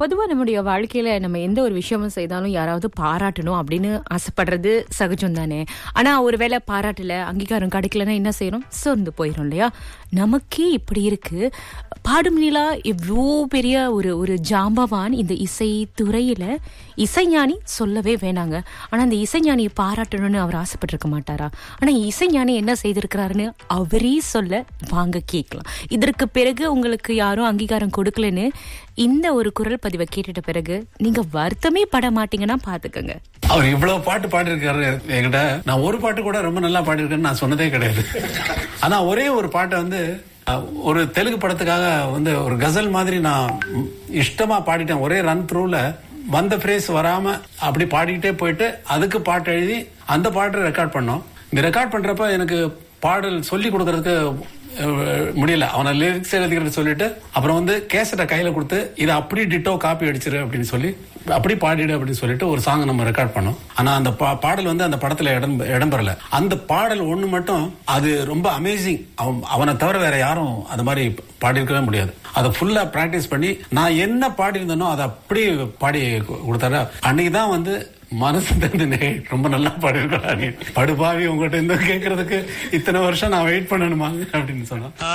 பொதுவா நம்முடைய வாழ்க்கையில நம்ம எந்த ஒரு விஷயமும் செய்தாலும் யாராவது பாராட்டணும் அப்படின்னு ஆசைப்படுறது சகஜம் தானே ஆனா ஒருவேளை பாராட்டல அங்கீகாரம் கிடைக்கலன்னா என்ன செய்யணும் சோர்ந்து போயிடும் இல்லையா நமக்கே இப்படி இருக்கு பாடும் நிலா எவ்வளோ பெரிய ஒரு ஒரு ஜாம்பவான் இந்த இசை துறையில இசைஞானி சொல்லவே வேணாங்க ஆனா அந்த இசைஞானியை பாராட்டணும்னு அவர் ஆசைப்பட்டிருக்க மாட்டாரா ஆனா இசைஞானி என்ன செய்திருக்கிறாருன்னு அவரே சொல்ல வாங்க கேட்கலாம் இதற்கு பிறகு உங்களுக்கு யாரும் அங்கீகாரம் கொடுக்கலன்னு இந்த ஒரு குரல் பதிவை கேட்டுட்ட பிறகு நீங்க வருத்தமே பட மாட்டீங்கன்னா பாத்துக்கோங்க அவர் இவ்வளவு பாட்டு பாடியிருக்காரு என்கிட்ட நான் ஒரு பாட்டு கூட ரொம்ப நல்லா பாடியிருக்கேன்னு நான் சொன்னதே கிடையாது ஆனா ஒரே ஒரு பாட்டை வந்து அஹ், ஒரு தெலுங்கு படத்துக்காக வந்து ஒரு கசல் மாதிரி நான் ம், இஷ்டமா பாடிட்டேன் ஒரே ரன் த்ரூல வந்த ஃப்ரேஸ் வராம அப்படி பாடிக்கிட்டே போயிட்டு அதுக்கு பாட்டு எழுதி அந்த பாட்டை ரெக்கார்ட் பண்ணோம் இந்த ரெக்கார்ட் பண்றப்ப எனக்கு பாடல் சொல்லி கொடுக்கறதுக்கு அஹ், முடியல அவனை லிரிக்ஸ் எழுதிக்கிறது சொல்லிட்டு அப்புறம் வந்து கேசட்டை கையில கொடுத்து இதை அப்படி டிட்டோ காப்பி அடிச்சிரு அப்படின்னு சொல்லி அப்படி பாடிடு அப்படின்னு சொல்லிட்டு ஒரு சாங் நம்ம ரெக்கார்ட் பண்ணோம் ஆனா அந்த பா- பாடல் வந்து அந்த படத்துல இடம் இடம்பெறல அந்த பாடல் ஒண்ணு மட்டும் அது ரொம்ப அமேசிங் அவன் அவனை தவிர வேற யாரும் அது மாதிரி பாடியிருக்கவே முடியாது அதை ஃபுல்லா பிராக்டிஸ் பண்ணி நான் என்ன பாடியிருந்தேனோ அதை அப்படி பாடி கு- கொடுத்தாரு அன்னைக்கு தான் வந்து மனசு தந்து ரொம்ப நல்லா பாடியிருக்கா நீ படுபாவி உங்ககிட்ட இருந்து கேட்கறதுக்கு இத்தனை வருஷம் நான் வெயிட் பண்ணணுமா அப்படின்னு சொன்னான்